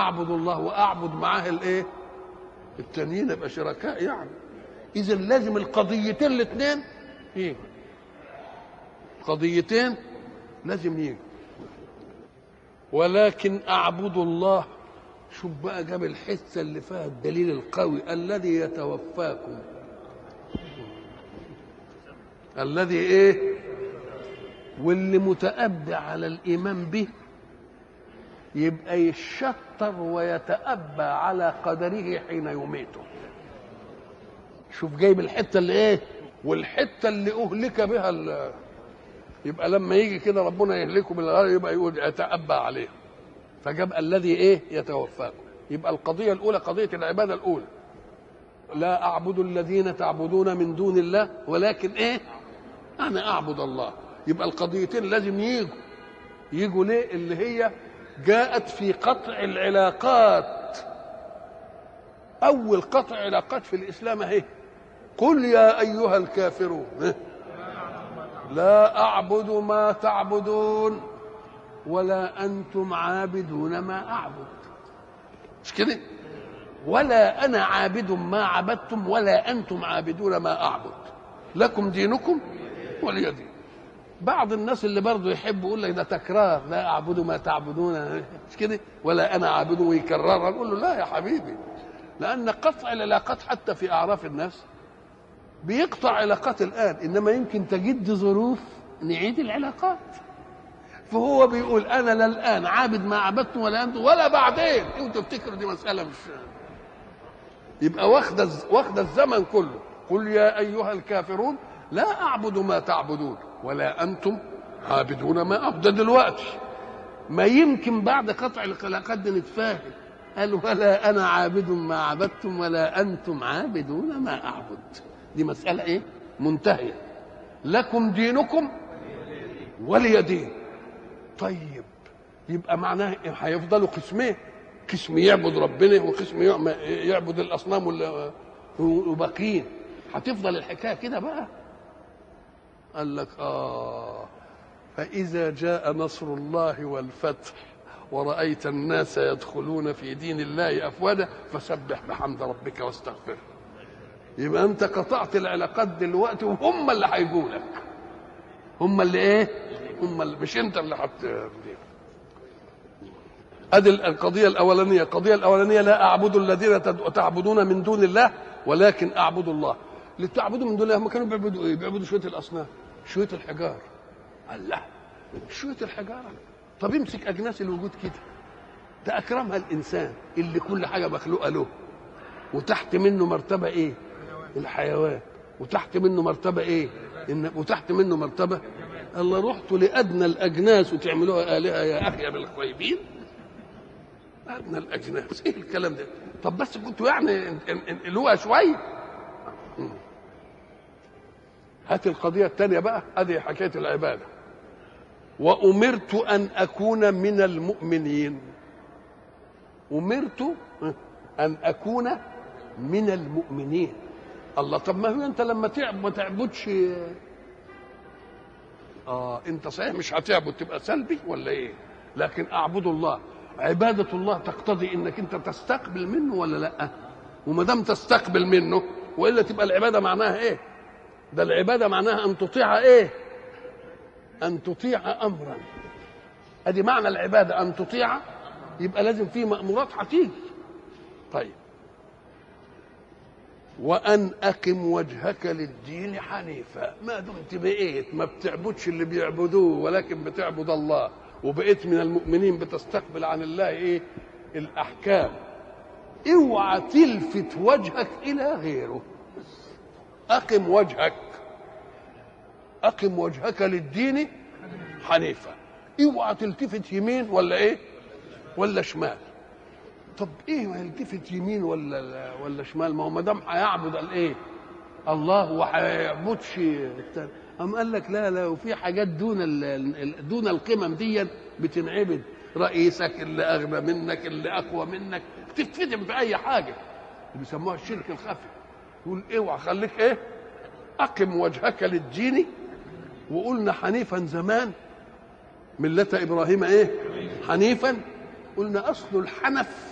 اعبد الله واعبد معاه الايه التانيين يبقى شركاء يعني اذا لازم القضيتين الاثنين يجوا قضيتين لازم يجوا ولكن اعبد الله شوف بقى جاب الحته اللي فيها الدليل القوي الذي يتوفاكم الذي ايه واللي متأبى على الإيمان به يبقى يشطر ويتأبى على قدره حين يميته شوف جايب الحتة اللي ايه والحتة اللي أهلك بها ال- يبقى لما يجي كده ربنا يهلكه بالغار يبقى يقول يتأبى عليه فجاب الذي ايه يتوفاكم يبقى القضية الأولى قضية العبادة الأولى لا أعبد الذين تعبدون من دون الله ولكن ايه أنا أعبد الله يبقى القضيتين لازم يجوا يجوا ليه اللي هي جاءت في قطع العلاقات أول قطع علاقات في الإسلام أهي قل يا أيها الكافرون لا أعبد ما تعبدون ولا أنتم عابدون ما أعبد مش كده ولا أنا عابد ما عبدتم ولا أنتم عابدون ما أعبد لكم دينكم ولي دين بعض الناس اللي برضه يحب يقول لك ده تكرار لا اعبد ما تعبدون مش كده ولا انا عابد ويكررها نقول له لا يا حبيبي لان قطع العلاقات حتى في اعراف الناس بيقطع علاقات الان انما يمكن تجد ظروف نعيد العلاقات فهو بيقول انا لا الان عابد ما عبدتم ولا انتم ولا بعدين انتوا تفتكروا دي مساله مش يبقى واخده واخده الزمن كله قل يا ايها الكافرون لا اعبد ما تعبدون ولا انتم عابدون ما اعبد ده دلوقتي ما يمكن بعد قطع العلاقات دي نتفاهم قال ولا انا عابد ما عبدتم ولا انتم عابدون ما اعبد دي مساله ايه منتهيه لكم دينكم ولي دين طيب يبقى معناه إيه؟ هيفضلوا قسمين قسم يعبد ربنا وقسم يعم- يعبد الاصنام وال- وباقيين هتفضل الحكايه كده بقى قال لك اه فاذا جاء نصر الله والفتح ورأيت الناس يدخلون في دين الله أفواجا فسبح بحمد ربك واستغفره يبقى أنت قطعت العلاقات دلوقتي وهم اللي هيجوا لك هم اللي إيه؟ هم اللي مش أنت اللي هت ادي القضيه الاولانيه القضيه الاولانيه لا اعبد الذين تد- تعبدون من دون الله ولكن اعبد الله اللي بتعبدوا من دون الله هم كانوا بيعبدوا ايه بيعبدوا شويه الاصنام شويه الحجار الله شويه الحجاره طب امسك اجناس الوجود كده ده اكرمها الانسان اللي كل حاجه مخلوقه له وتحت منه مرتبه ايه الحيوان وتحت منه مرتبه ايه إن وتحت منه مرتبه الله رحتوا لادنى الاجناس وتعملوها الهه يا اخي بالخيبين ادنى الاجناس ايه الكلام ده طب بس كنتوا يعني ان- ان- انقلوها شويه مم. هات القضيه الثانيه بقى ادي حكايه العباده وامرت ان اكون من المؤمنين امرت ان اكون من المؤمنين الله طب ما هو انت لما تعب ما تعبدش اه انت صحيح مش هتعبد تبقى سلبي ولا ايه لكن اعبد الله عبادة الله تقتضي انك انت تستقبل منه ولا لا وما دام تستقبل منه والا تبقى العبادة معناها ايه ده العبادة معناها ان تطيع ايه ان تطيع امرا ادي معنى العبادة ان تطيع يبقى لازم في مأمورات هتيجي طيب وان اقم وجهك للدين حنيفا ما دمت بقيت ما بتعبدش اللي بيعبدوه ولكن بتعبد الله وبقيت من المؤمنين بتستقبل عن الله ايه الاحكام اوعى تلفت وجهك الى غيره اقم وجهك اقم وجهك للدين حنيفا اوعى تلتفت يمين ولا ايه ولا شمال طب ايه ما يلتفت يمين ولا ولا شمال ما هو ما دام هيعبد الايه الله وهيعبدش التاني قام قال لك لا لا وفي حاجات دون ال- ال- دون القمم دي بتنعبد رئيسك اللي اغنى منك اللي اقوى منك بتتفتن في اي حاجه اللي بيسموها الشرك الخفي يقول اوعى خليك ايه اقم وجهك للدين وقلنا حنيفا زمان ملة ابراهيم ايه حنيفا قلنا اصل الحنف